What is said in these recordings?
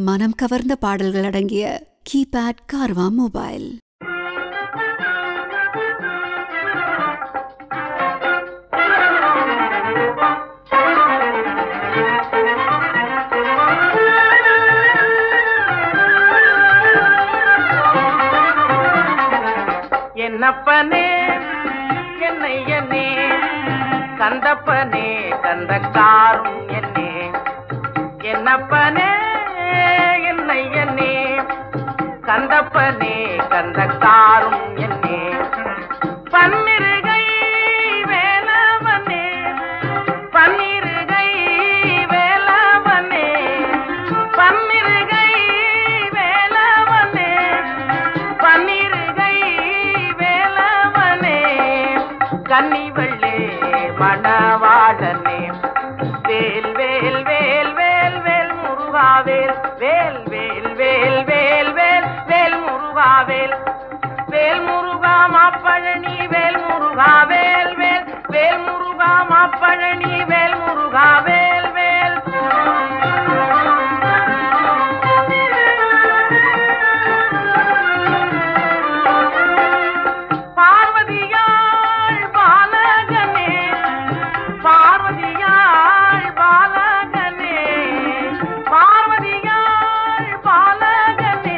மனம் கவர்ந்த பாடல்கள் அடங்கிய கீபேட் கார்வா மொபைல் என்னப்பனே என்னையனே கந்தப்பனே கந்தக்காரும் என்னே என்னப்பனே என்னையனே கந்தப்பனே கந்தக்காரும் என்னே பன்னிருகை வேலவனே பன்னிருகை வேலவனே பன்னிருகை வேலவனே பன்னிருகை வேலவனே கன்னிவள்ளே மணவாளனே வேல் வேல் வேல் வேல் வேல் முருகாவேல் வேல் வேல் வேல் வேல் வேல் வேல் முருகாவேல் வேல் முருகா மாப்பழனி வேல் முருகா வேல் வேல் வேல் முருகா மாப்பழனி வேல் முருகா வேல் வேல் பார்வதியாள் பாலகனே பார்வதியாள் பாலகனே பார்வதியாள் பாலகனே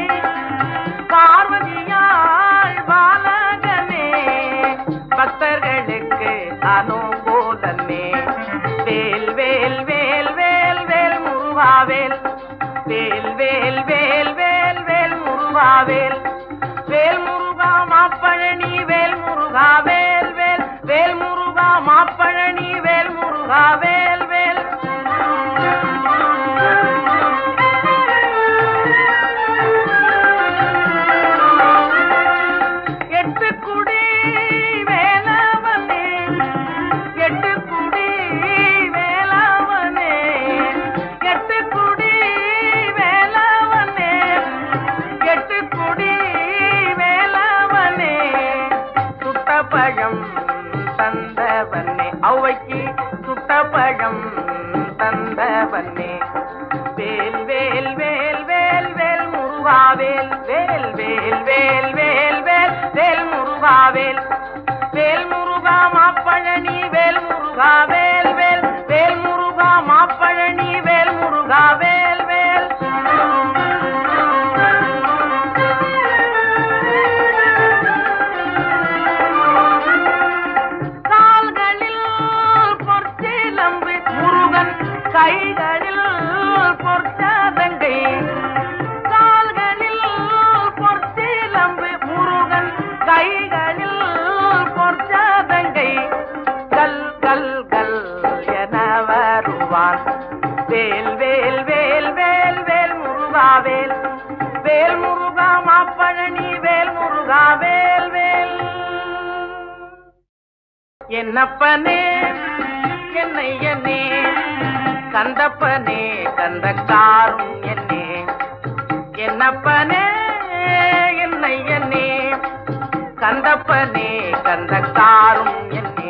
பார்வதியாள் பாலகனே பக்தர்களுக்கு அனுகூலனே வேல் வேல் வேல் வேல் வேல் முருகாவேல் வேல் வேல் வேல் வேல் வேல் முருகாவேல் வேல் முருகா மாப்பழனி வேல் முருகா வேல் வேல் வேல் முருகா மாப்பழனி வேல் முருகா வேல் வேல் எட்டு குடி வேலவனே எட்டு குடி வேலவனே எட்டு குடி வேலவனே எட்டு குடி வேலவனே சுட்ட பழம் தந்தவனே ஔவைக்கு சுட்ட பழம் தந்தவனே வேல் வேல் வேல் வேல் வேல் முருகாவேல் வேல் வேல் வேல் வேல் வேல் வேல் முருகாவேல் வேல் முருகா மாப்பழனி வேல் முருகா வேல் வேல் வேல் முருகா மாப்பழனி வேல் முருகா வேல் வேல் கால்களில் பொற்சிலம்பு முருகன் கைகளில் பொற்சாதங்கை கால்களில் பொற்சிலம்பு முருகன் கைகளில் பொற்சாதங்கை கல் கல் கல் என வருவான் வேல் வேல் வேல் வேல் வேல் முருகா வேல் வேல் முருகா மாப்பழனி வேல் முருகா வேல் வேல் என்னப்பனே என்னையனே கந்தப்பனே கந்தக்காரும் என்னே என்னப்பனே என்னையனே கந்தப்பனே கந்தக்காரும் என்னே